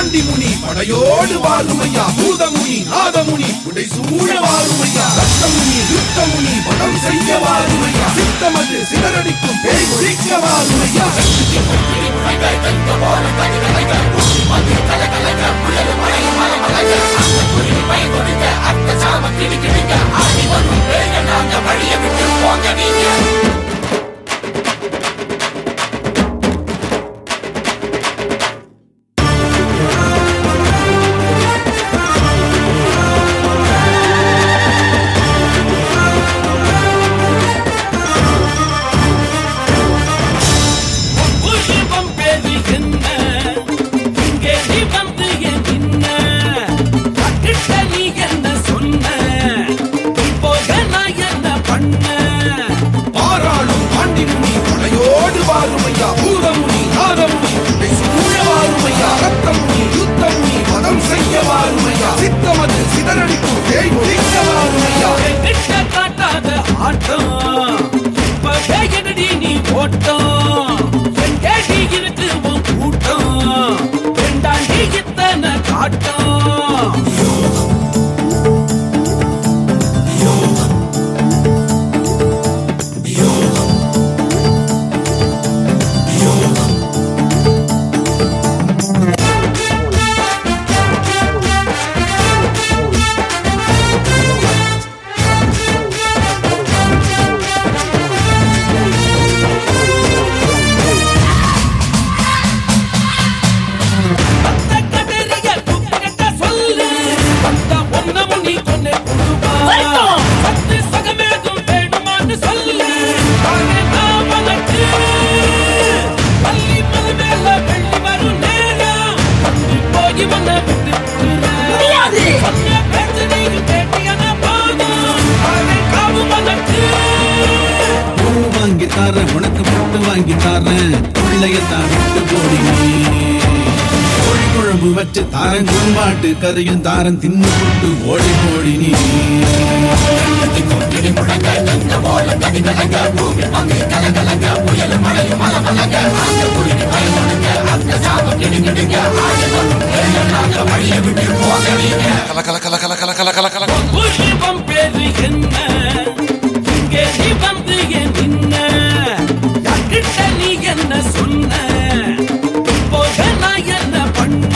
பாண்டிமுனி படையோடு வாருமையா பூதமுனி நாதமுனி உடை சூழ வாருமையா ரத்தமுனி யுத்தமுனி படம் செய்ய வாருமையா சித்தமது சிதறடிக்கும் பேய் ஒழிக்க வாருமையா உருவம் பேரு என்ன இங்கே நீ வந்து என் நின்ன கிட்ட நீ என்ன சொன்ன இப்போத நான் என்ன பண்ண பாராளும் பாண்டிமுனி படையோடு வாருமையா பூதமுனி நாதமுனி உடை சூழ வாருமையா ரத்தமுனி யுத்தமுனி படம் செய்ய வாருமையா சித்தமது சிதறடிக்கும் பேய் ஒழிக்க வாருமையா கிட்ட காட்டாத ஆட்டம் இப்பவே என்னடி நீ ஓட்டம் எங்கேடி இருக்கு உன் கூட்டம் ரெண்டாண்டி இத்தனை காட்டம் அந்த கதறிய தூக்கிட்ட சொல்லு அந்த ஒன்னமும் நீ கொன்னே புடுவா பத்து சகமேதும் வேணுமான்னு சொல்லு தானே நான் உனக்கு பள்ளி மலை மேல வெள்ளி வரும் நேரம் தம்பி போய் உன்னை விட்டு முடியாது சொன்ன பேச்சு நீங்க கேட்டியன போதும் தானே காவு உனக்கு பூ வாங்கி தாரேன் உனக்கு முட்டு வாங்கி தாரேன் பிள்ளையத்தான் விட்டு போடி நீ கோழி குழம்பு வச்சு தாரன் கும்பாட்டு கறியும் தாரன் தின்னு போட்டு ஓடி போடி நீ உருவம் பேரு என்ன இங்கே நீ வந்து என் நின்ன யார்கிட்ட நீ என்ன சொன்ன இப்போத நான் என்ன பண்ண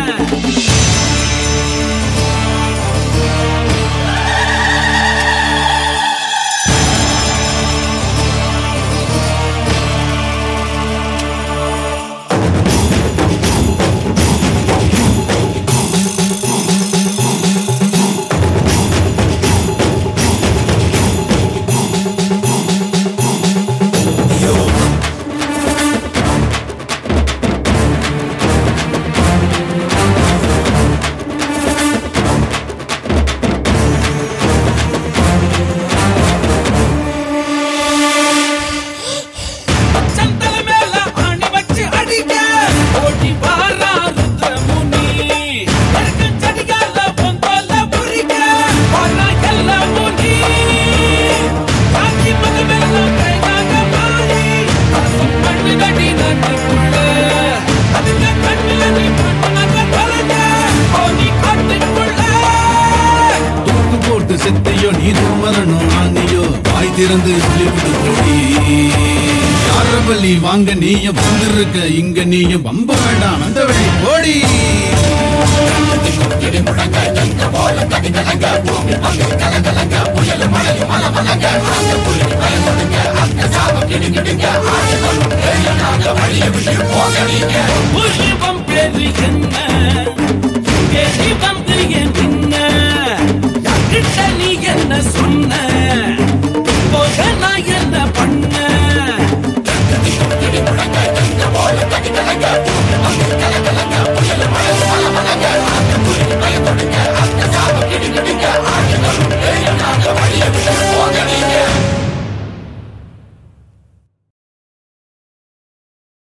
சந்தல மேல ஆணி வச்சு அடிக்க ஓடி வாரா ருத்ரமுனி பறக்க சடிகால பொந்தல முறிக்க வாரா எல்லா முனி காக்கி மக மேல கைதாக மாறி பசம் பண்ணு கடி நட்டுக்குள்ள அதுல கண்ணுல நீ பண்ணாக தொலைஞ்ச ஓடி காட்டுக்குள்ள தூக்கு போட்டு செத்தையோ நீ மரணம் ஆனியோ வாய் திறந்து சொல்லிவிட்டு போடி யார பலி வாங்க நீயும் வந்திருக்க இங்க நீயும் வம்ப வேண்டாம் அந்த வழி போடி உருவம் பேரு என்ன இங்கே நீ வந்து என் நின்ன யார்கிட்ட நீ என்ன சொன்ன இப்போத நான் என்ன பண்ண